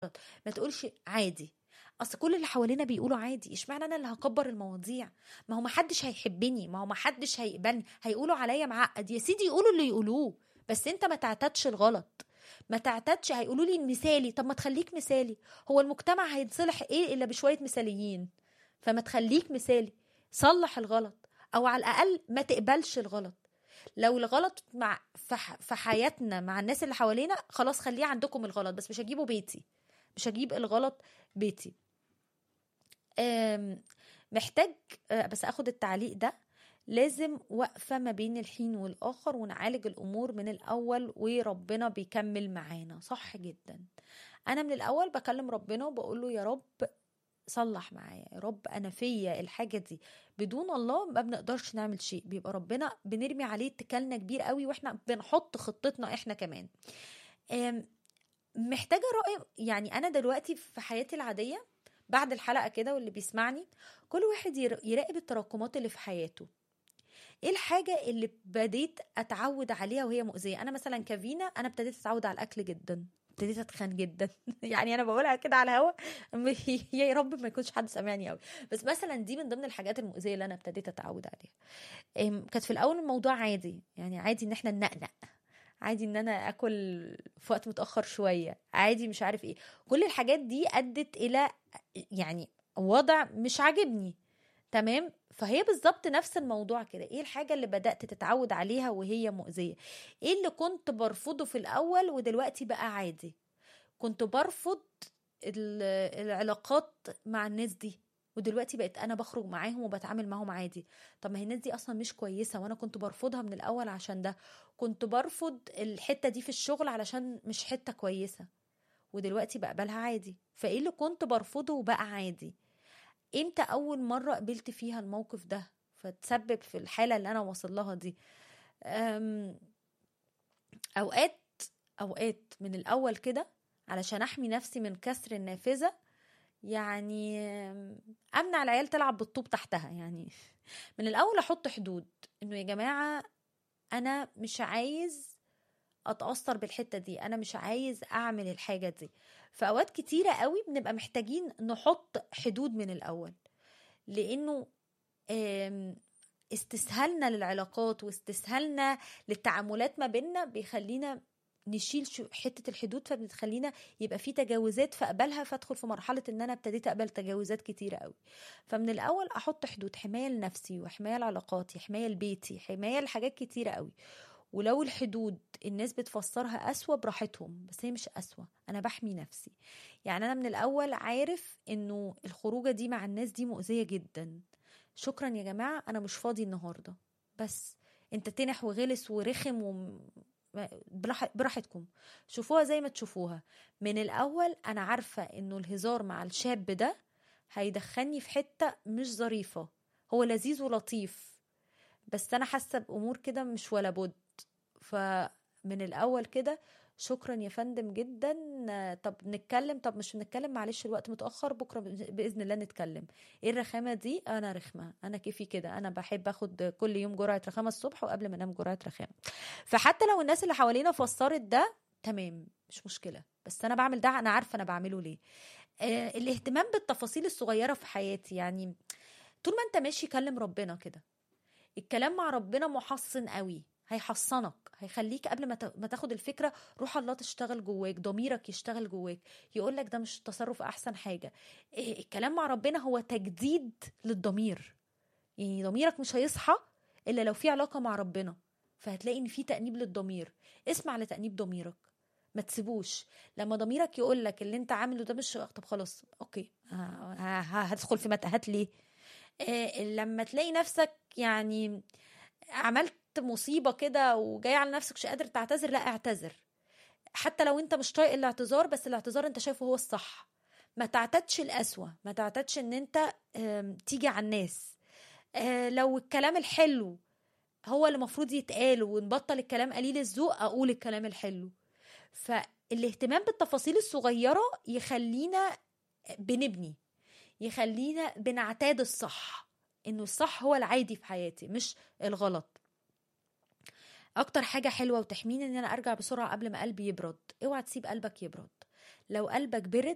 ما تقولش عادي اصل كل اللي حوالينا بيقولوا عادي اشمعنى انا اللي هكبر المواضيع ما هو ما حدش هيحبني ما هو ما حدش هيقبلني هيقولوا عليا معقد يا سيدي يقولوا اللي يقولوه بس انت ما تعتادش الغلط ما تعتادش هيقولوا لي مثالي طب ما تخليك مثالي هو المجتمع هيتصلح ايه الا بشويه مثاليين فما تخليك مثالي صلح الغلط او على الاقل ما تقبلش الغلط لو الغلط مع في حياتنا مع الناس اللي حوالينا خلاص خليه عندكم الغلط بس مش هجيبه بيتي مش هجيب الغلط بيتي محتاج بس اخد التعليق ده لازم وقفة ما بين الحين والآخر ونعالج الأمور من الأول وربنا بيكمل معانا صح جدا أنا من الأول بكلم ربنا وبقول له يا رب صلح معايا يا رب أنا فيا الحاجة دي بدون الله ما بنقدرش نعمل شيء بيبقى ربنا بنرمي عليه اتكالنا كبير قوي واحنا بنحط خطتنا احنا كمان محتاجة رأي يعني أنا دلوقتي في حياتي العادية بعد الحلقة كده واللي بيسمعني كل واحد يراقب التراكمات اللي في حياته ايه الحاجه اللي بديت اتعود عليها وهي مؤذيه انا مثلا كفينا انا ابتديت اتعود على الاكل جدا ابتديت اتخن جدا يعني انا بقولها كده على الهوا يا رب ما يكونش حد سامعني قوي بس مثلا دي من ضمن الحاجات المؤذيه اللي انا ابتديت اتعود عليها كانت في الاول الموضوع عادي يعني عادي ان احنا ننقنق عادي ان انا اكل في وقت متاخر شويه عادي مش عارف ايه كل الحاجات دي ادت الى يعني وضع مش عاجبني تمام فهي بالظبط نفس الموضوع كده ايه الحاجه اللي بدات تتعود عليها وهي مؤذيه ايه اللي كنت برفضه في الاول ودلوقتي بقى عادي كنت برفض العلاقات مع الناس دي ودلوقتي بقيت انا بخرج معاهم وبتعامل معاهم عادي طب ما هي الناس دي اصلا مش كويسه وانا كنت برفضها من الاول عشان ده كنت برفض الحته دي في الشغل علشان مش حته كويسه ودلوقتي بقبلها عادي فايه اللي كنت برفضه وبقى عادي امتى اول مره قبلت فيها الموقف ده فتسبب في الحاله اللي انا واصل لها دي اوقات اوقات من الاول كده علشان احمي نفسي من كسر النافذه يعني امنع العيال تلعب بالطوب تحتها يعني من الاول احط حدود انه يا جماعه انا مش عايز اتاثر بالحته دي انا مش عايز اعمل الحاجه دي في اوقات كتيره قوي بنبقى محتاجين نحط حدود من الاول لانه استسهالنا للعلاقات واستسهالنا للتعاملات ما بيننا بيخلينا نشيل حته الحدود فبتخلينا يبقى في تجاوزات فاقبلها فادخل في مرحله ان انا ابتديت اقبل تجاوزات كتيره قوي فمن الاول احط حدود حمايه لنفسي وحمايه لعلاقاتي حمايه لبيتي حمايه لحاجات كتيره قوي ولو الحدود الناس بتفسرها أسوأ براحتهم بس هي مش أسوأ أنا بحمي نفسي يعني أنا من الأول عارف إنه الخروجة دي مع الناس دي مؤذية جدا شكرا يا جماعة أنا مش فاضي النهاردة بس انت تنح وغلس ورخم و... براحتكم شوفوها زي ما تشوفوها من الأول أنا عارفة إنه الهزار مع الشاب ده هيدخلني في حتة مش ظريفة هو لذيذ ولطيف بس أنا حاسة بأمور كده مش ولا بد فمن الاول كده شكرا يا فندم جدا طب نتكلم طب مش نتكلم معلش الوقت متاخر بكره باذن الله نتكلم ايه الرخامه دي انا رخمه انا كيفي كده انا بحب اخد كل يوم جرعه رخامه الصبح وقبل ما انام جرعه رخامه فحتى لو الناس اللي حوالينا فسرت ده تمام مش مشكله بس انا بعمل ده انا عارفه انا بعمله ليه آه الاهتمام بالتفاصيل الصغيره في حياتي يعني طول ما انت ماشي كلم ربنا كده الكلام مع ربنا محصن قوي هيحصنك هيخليك قبل ما تاخد الفكره روح الله تشتغل جواك ضميرك يشتغل جواك يقول لك ده مش تصرف احسن حاجه إيه الكلام مع ربنا هو تجديد للضمير يعني ضميرك مش هيصحى الا لو في علاقه مع ربنا فهتلاقي ان في تانيب للضمير اسمع لتانيب ضميرك ما تسيبوش لما ضميرك يقول لك اللي انت عامله ده مش طب خلاص اوكي هدخل في متاهات ليه إيه لما تلاقي نفسك يعني عملت مصيبه كده وجاي على نفسك مش قادر تعتذر لا اعتذر حتى لو انت مش طايق الاعتذار بس الاعتذار انت شايفه هو الصح ما تعتدش القسوه ما تعتدش ان انت تيجي على الناس لو الكلام الحلو هو اللي المفروض يتقال ونبطل الكلام قليل الذوق اقول الكلام الحلو فالاهتمام بالتفاصيل الصغيره يخلينا بنبني يخلينا بنعتاد الصح انه الصح هو العادي في حياتي مش الغلط اكتر حاجه حلوه وتحميني ان انا ارجع بسرعه قبل ما قلبي يبرد اوعى تسيب قلبك يبرد لو قلبك برد